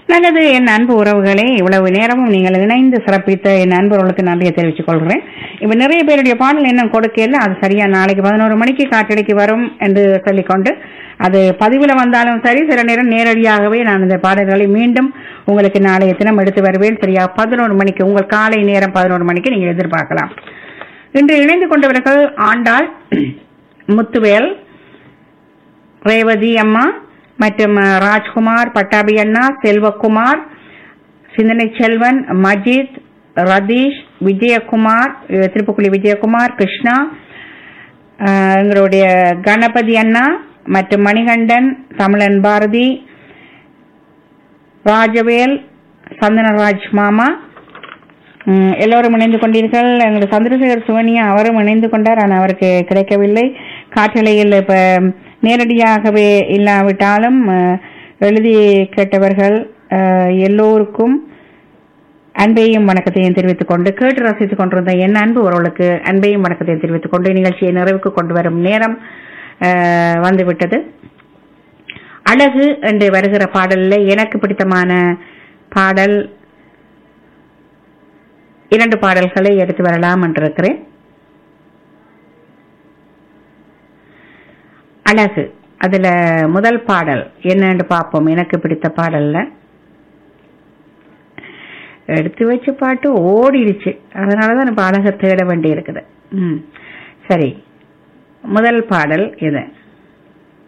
நல்லது என் அன்பு உறவுகளே இவ்வளவு நேரமும் நீங்கள் இணைந்து சிறப்பித்த என் அன்புறவுகளுக்கு நன்றியை தெரிவித்துக் கொள்கிறேன் இப்ப நிறைய பேருடைய பாடல் என்ன கொடுக்கல அது சரியா நாளைக்கு பதினோரு மணிக்கு காற்றடிக்கு வரும் என்று சொல்லிக்கொண்டு அது பதிவுல வந்தாலும் சரி சில நேரம் நேரடியாகவே நான் இந்த பாடல்களை மீண்டும் உங்களுக்கு நாளைய தினம் எடுத்து வருவேன் சரியா பதினோரு மணிக்கு உங்கள் காலை நேரம் பதினோரு மணிக்கு நீங்கள் எதிர்பார்க்கலாம் இன்று இணைந்து கொண்டவர்கள் ஆண்டாள் முத்துவேல் ரேவதி அம்மா மற்றும் அஹ், ராஜ்குமார் பட்டாபி அண்ணா செல்வகுமார் சிந்தனை செல்வன் மஜித் ரதீஷ் விஜயகுமார் அஹ், திருப்புக்குழி விஜயகுமார் கிருஷ்ணா அஹ், எங்களுடைய கணபதி அண்ணா மற்றும் மணிகண்டன் தமிழன் பாரதி ராஜவேல் சந்தனராஜ் மாமா ம், எல்லோரும் இணைந்து கொண்டீர்கள் எங்களுடைய சந்திரசேகர் சுவனியா அவரும் இணைந்து கொண்டார் ஆனால் அவருக்கு கிடைக்கவில்லை காற்றலையில் இப்ப நேரடியாகவே இல்லாவிட்டாலும் அஹ், எழுதி கேட்டவர்கள் அஹ், எல்லோருக்கும் அன்பையும் வணக்கத்தையும் தெரிவித்துக் கொண்டு கேட்டு ரசித்துக் கொண்டிருந்த என் அன்பு உறவுகளுக்கு அன்பையும் வணக்கத்தையும் தெரிவித்துக் கொண்டு நிகழ்ச்சியை நிறைவுக்கு கொண்டு வரும் நேரம் அஹ், வந்துவிட்டது அழகு என்று வருகிற பாடல்ல எனக்கு பிடித்தமான பாடல் இரண்டு பாடல்களை எடுத்து வரலாம் என்றிருக்கிறேன் அழகு அதுல முதல் பாடல் என்னன்னு பார்ப்போம் எனக்கு பிடித்த பாடல்ல எடுத்து வச்ச பாட்டு ஓடிடுச்சு அதனாலதான் இப்ப அழகை தேட வேண்டி இருக்குது ம் சரி முதல் பாடல் இது